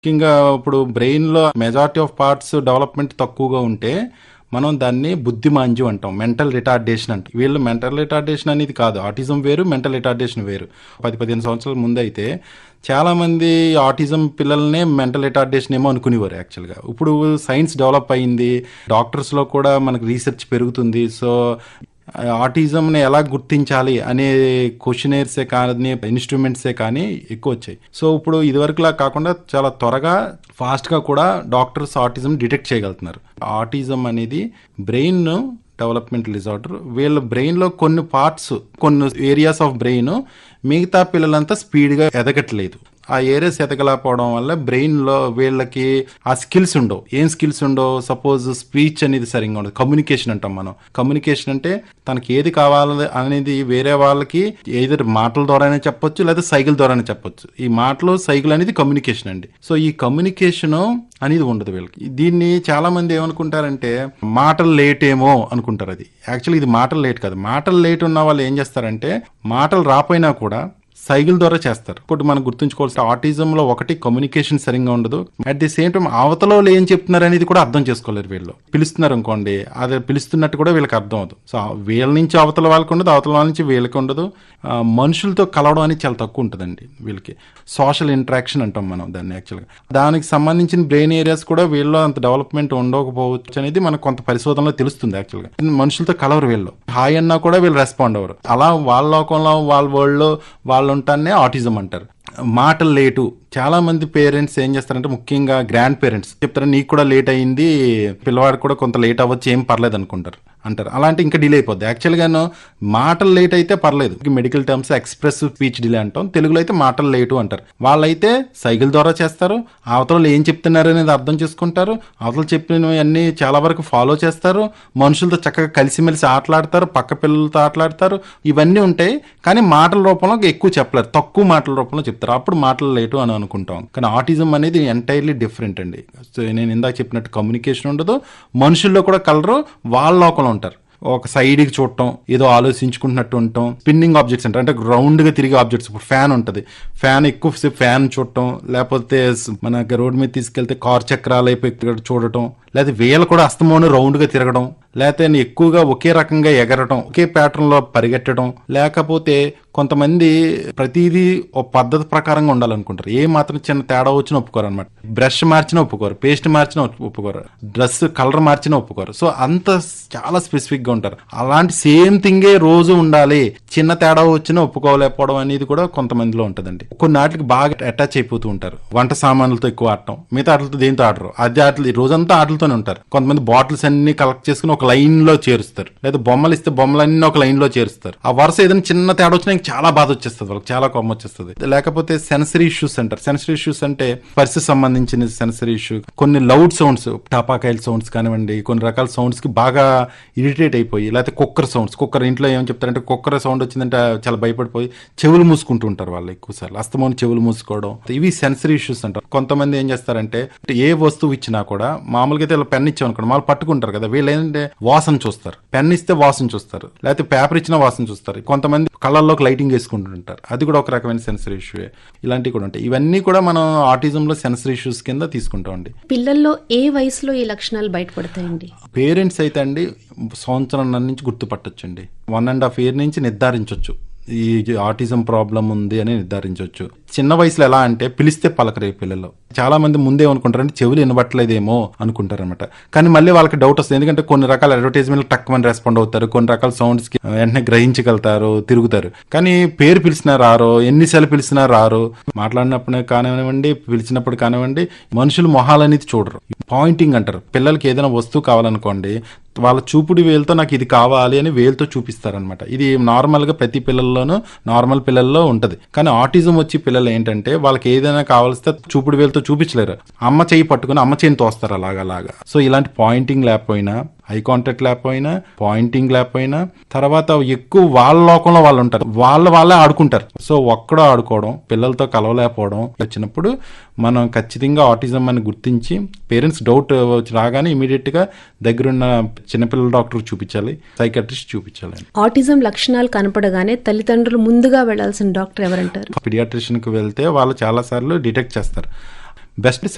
ముఖ్యంగా ఇప్పుడు బ్రెయిన్ లో మెజారిటీ ఆఫ్ పార్ట్స్ డెవలప్మెంట్ తక్కువగా ఉంటే మనం దాన్ని బుద్ధిమాంద్యం అంటాం మెంటల్ రిటార్డేషన్ అంటాం వీళ్ళు మెంటల్ రిటార్డేషన్ అనేది కాదు ఆటిజం వేరు మెంటల్ రిటార్డేషన్ వేరు పది పదిహేను సంవత్సరాల ముందు అయితే చాలా మంది ఆటిజం పిల్లల్నే మెంటల్ రిటార్డేషన్ ఏమో అనుకునేవారు యాక్చువల్గా ఇప్పుడు సైన్స్ డెవలప్ అయింది డాక్టర్స్ లో కూడా మనకు రీసెర్చ్ పెరుగుతుంది సో ఆటిజంని ఎలా గుర్తించాలి అనే క్వశ్చనేర్సే కానీ ఇన్స్ట్రుమెంట్సే కానీ ఎక్కువ వచ్చాయి సో ఇప్పుడు ఇదివరకులా కాకుండా చాలా త్వరగా ఫాస్ట్గా కూడా డాక్టర్స్ ఆటిజం డిటెక్ట్ చేయగలుగుతున్నారు ఆటిజం అనేది బ్రెయిన్ డెవలప్మెంట్ డిజార్డర్ వీళ్ళ బ్రెయిన్లో కొన్ని పార్ట్స్ కొన్ని ఏరియాస్ ఆఫ్ బ్రెయిన్ మిగతా పిల్లలంతా స్పీడ్గా ఎదగట్లేదు ఆ ఏరియాస్ ఎదగలేకపోవడం వల్ల బ్రెయిన్లో వీళ్ళకి ఆ స్కిల్స్ ఉండవు ఏం స్కిల్స్ ఉండవు సపోజ్ స్పీచ్ అనేది సరిగ్గా ఉండదు కమ్యూనికేషన్ అంటాం మనం కమ్యూనికేషన్ అంటే తనకి ఏది కావాలి అనేది వేరే వాళ్ళకి ఏదో మాటల ద్వారానే చెప్పొచ్చు లేదా సైకిల్ ద్వారానే చెప్పొచ్చు ఈ మాటలు సైకిల్ అనేది కమ్యూనికేషన్ అండి సో ఈ కమ్యూనికేషన్ అనేది ఉండదు వీళ్ళకి దీన్ని చాలా మంది ఏమనుకుంటారంటే మాటలు లేట్ ఏమో అనుకుంటారు అది యాక్చువల్లీ ఇది మాటలు లేట్ కాదు మాటలు లేట్ ఉన్న వాళ్ళు ఏం చేస్తారంటే మాటలు రాపోయినా కూడా సైకిల్ ద్వారా చేస్తారు ఇప్పుడు మనం గుర్తుంచుకోవాల్సిన ఆటిజం లో ఒకటి కమ్యూనికేషన్ సరిగ్గా ఉండదు అట్ ది సేమ్ టైం అవతల వాళ్ళు ఏం చెప్తున్నారు అనేది కూడా అర్థం చేసుకోలేరు వీళ్ళు పిలుస్తున్నారు అనుకోండి అది పిలుస్తున్నట్టు కూడా వీళ్ళకి అర్థం అవుతుంది సో వీళ్ళ నుంచి అవతల వాళ్ళకి ఉండదు అవతల వాళ్ళ నుంచి వీళ్ళకి ఉండదు ఆ, మనుషులతో కలవడం అనేది చాలా తక్కువ ఉంటుందండి వీళ్ళకి సోషల్ ఇంటరాక్షన్ అంటాం మనం దాన్ని యాక్చువల్గా దానికి సంబంధించిన బ్రెయిన్ ఏరియాస్ కూడా వీళ్ళలో అంత డెవలప్మెంట్ ఉండకపోవచ్చు అనేది మనకు కొంత పరిశోధనలో తెలుస్తుంది యాక్చువల్గా మనుషులతో కలవరు వీళ్ళు హాయ్ అన్నా కూడా వీళ్ళు రెస్పాండ్ అవ్వరు అలా వాళ్ళ లోకంలో వాళ్ళ వరల్డ్లో వాళ్ళు ఉంటానే ఆటిజం అంటారు మాటలు లేటు చాలా మంది పేరెంట్స్ ఏం చేస్తారంటే ముఖ్యంగా గ్రాండ్ పేరెంట్స్ చెప్తారు నీకు కూడా లేట్ అయింది పిల్లవాడు కూడా కొంత లేట్ అవ్వచ్చు ఏం పర్లేదు అనుకుంటారు అంటారు అలాంటి ఇంకా డిలే అయిపోద్ది యాక్చువల్గాను మాటలు లేట్ అయితే పర్లేదు medical terms express speech delay అంటాం తెలుగులో అయితే మాటలు లేటు అంటారు వాళ్ళైతే సైకిల్ ద్వారా చేస్తారు అవతల ఏం చెప్తున్నారు అనేది అర్థం చేసుకుంటారు అవతల చెప్పినవన్నీ చాలా వరకు ఫాలో చేస్తారు మనుషులతో చక్కగా కలిసిమెలిసి ఆటలాడతారు పక్క పిల్లలతో ఆటలాడతారు ఇవన్నీ ఉంటాయి కానీ మాటల రూపంలో ఎక్కువ చెప్పలేరు తక్కువ మాటల రూపంలో చెప్తారు అప్పుడు మాటలు లేటు అని అనుకుంటాం కానీ ఆటిజం అనేది ఎంటైర్లీ డిఫరెంట్ అండి సో నేను ఇందాక చెప్పినట్టు కమ్యూనికేషన్ ఉండదు మనుషుల్లో కూడా కలరు వాళ్ళ లోకంలో ఉంటారు ఒక సైడ్కి చూడటం ఏదో ఆలోచించుకుంటున్నట్టు ఉండటం స్పిన్నింగ్ ఆబ్జెక్ట్స్ అంటారు అంటే రౌండ్ గా తిరిగే ఆబ్జెక్ట్స్ ఇప్పుడు ఫ్యాన్ ఉంటది ఫ్యాన్ ఎక్కువసేపు ఫ్యాన్ చూడటం లేకపోతే స్- మన రోడ్ మీద తీసుకెళ్తే కార్ చక్రాలు అయిపోయి ఇక్కడ చూడటం లేకపోతే వేలు కూడా అస్తమోను రౌండ్ గా తిరగడం లేకపోతే ఎక్కువగా ఒకే రకంగా ఎగరటం ఒకే ప్యాటర్న్ లో పరిగెట్టడం లేకపోతే కొంతమంది ప్రతిదీ ఒక పద్ధతి ప్రకారంగా ఉండాలనుకుంటారు ఏ మాత్రం చిన్న తేడా వచ్చినా ఒప్పుకోరు అనమాట బ్రష్ మార్చినా ఒప్పుకోరు పేస్ట్ మార్చినా ఒప్పు- ఒప్పుకోరు డ్రెస్ కలర్ మార్చినా ఒప్పుకోరు సో అంత చాలా స్పెసిఫిక్ గా ఉంటారు అలాంటి సేమ్ థింగే రోజు ఉండాలి చిన్న తేడా వచ్చినా ఒప్పుకోలేకపోవడం అనేది కూడా కొంతమందిలో ఉంటదండి కొన్ని ఆటలకి బాగా అటాచ్ అయిపోతూ ఉంటారు వంట సామాన్లతో ఎక్కువ ఆడటం మిగతా ఆటలతో దేంతో ఆడరు అది ఆటలు ఈ రోజంతా ఆటలతోనే ఉంటారు కొంతమంది బాటిల్స్ అన్ని కలెక్ట్ చేసుకుని ఒక లైన్ లో చేరుస్తారు లేదా బొమ్మలు ఇస్తే బొమ్మలన్నీ ఒక లైన్ లో చేరుస్తారు ఆ వరుస ఏదైనా చిన్న తేడా వచ్చినా ఇంక చాలా బాధ వచ్చేస్తుంది వాళ్ళకి చాలా కోపం వచ్చేస్తుంది లేకపోతే సెన్సరీ ఇష్యూస్ అంటారు సెన్సరీ ఇష్యూస్ అంటే పరిస్థితి సంబంధించిన సెన్సరీ ఇష్యూ కొన్ని లౌడ్ సౌండ్స్ టపాకాయల సౌండ్స్ కానివ్వండి కొన్ని రకాల సౌండ్స్ కి బాగా ఇరిటేట్ అయిపోయి లేకపోతే కుక్కర్ సౌండ్స్ కుక్కర్ ఇంట్లో ఏం చెప్తారంటే కుక్కర్ సౌండ్ వచ్చిందంటే చాలా భయపడిపోయి చెవులు మూసుకుంటూ ఉంటారు వాళ్ళు ఎక్కువ సార్లు అస్తమాను చెవులు మూసుకోవడం ఇవి సెన్సరీ ఇష్యూస్ అంటారు కొంతమంది ఏం చేస్తారంటే ఏ వస్తువు ఇచ్చినా కూడా మామూలుగా అయితే ఇలా పెన్ ఇచ్చాం అనుకోండి వాళ్ళు పట్టుకుంటారు కదా వీళ్ళు ఏంటంటే వాసన చూస్తారు పెన్ ఇస్తే వాసన చూస్తారు లేకపోతే పేపర్ ఇచ్చినా వాసన చూస్తారు కొంతమంది కళ్ళల్లోకి లైటింగ్ వేసుకుంటుంటారు అది కూడా ఒక రకమైన సెన్సరీ ఇష్యూ ఇలాంటివి కూడా ఉంటాయి ఇవన్నీ కూడా మనం ఆటిజం లో సెన్సరీ ఇష్యూస్ కింద తీసుకుంటామండి పిల్లల్లో ఏ వయసులో ఈ లక్షణాలు బయటపడతాయండి పేరెంట్స్ అయితే అండి సంవత్సరం నుంచి గుర్తుపట్టొచ్చండి వన్ అండ్ హాఫ్ ఇయర్ నుంచి నిర్ధారించవచ్చు ఈ ఆటిజం ప్రాబ్లం ఉంది అని నిర్ధారించవచ్చు చిన్న వయసులో ఎలా అంటే పిలిస్తే పలకరే పిల్లలు చాలా మంది ముందే అనుకుంటారంటే చెవులు వినబట్టలేదేమో అనుకుంటారు అనమాట కానీ మళ్ళీ వాళ్ళకి డౌట్ వస్తుంది ఎందుకంటే కొన్ని రకాల అడ్వర్టైజ్మెంట్ తక్కువని రెస్పాండ్ అవుతారు కొన్ని రకాల సౌండ్స్ కి వెంటనే గ్రహించగలుగుతారు తిరుగుతారు కానీ పేరు పిలిచినా రారు ఎన్నిసార్లు పిలిచినా రారు మాట్లాడినప్పుడు కానివ్వండి పిలిచినప్పుడు కానివ్వండి మనుషులు మొహాలనేది చూడరు పాయింటింగ్ అంటారు పిల్లలకి ఏదైనా వస్తువు కావాలనుకోండి వాళ్ళ చూపుడు వేలుతో నాకు ఇది కావాలి అని వేలుతో చూపిస్తారనమాట ఇది నార్మల్ గా ప్రతి పిల్లల్లోనూ నార్మల్ పిల్లల్లో ఉంటది కానీ ఆటిజం వచ్చి పిల్లలు ఏంటంటే వాళ్ళకి ఏదైనా కావాల్స్తే చూపుడు వేలుతో చూపించలేరు అమ్మ చెయ్యి పట్టుకుని అమ్మ చేయిని తోస్తారు అలాగా అలాగా సో ఇలాంటి పాయింటింగ్ లేకపోయినా ఐ కాంటాక్ట్ లేకపోయినా పాయింటింగ్ లేకపోయినా తర్వాత ఎక్కువ వాళ్ళ లోకంలో వాళ్ళు ఉంటారు వాళ్ళ వాళ్ళే ఆడుకుంటారు సో ఒక్కడో ఆడుకోవడం పిల్లలతో కలవలేకపోవడం వచ్చినప్పుడు మనం ఖచ్చితంగా ఆటిజం అని గుర్తించి పేరెంట్స్ డౌట్ వచ్చి రాగానే ఇమీడియట్ గా దగ్గరున్న చిన్నపిల్లల డాక్టర్ చూపించాలి సైకాట్రిస్ట్ చూపించాలి ఆటిజం లక్షణాలు కనపడగానే తల్లిదండ్రులు ముందుగా వెళ్లాల్సిన డాక్టర్ ఎవరంటారు పిడియాట్రిషియన్ కి వెళ్తే వాళ్ళు చాలా సార్లు డిటెక్ట్ చేస్తారు బెస్ట్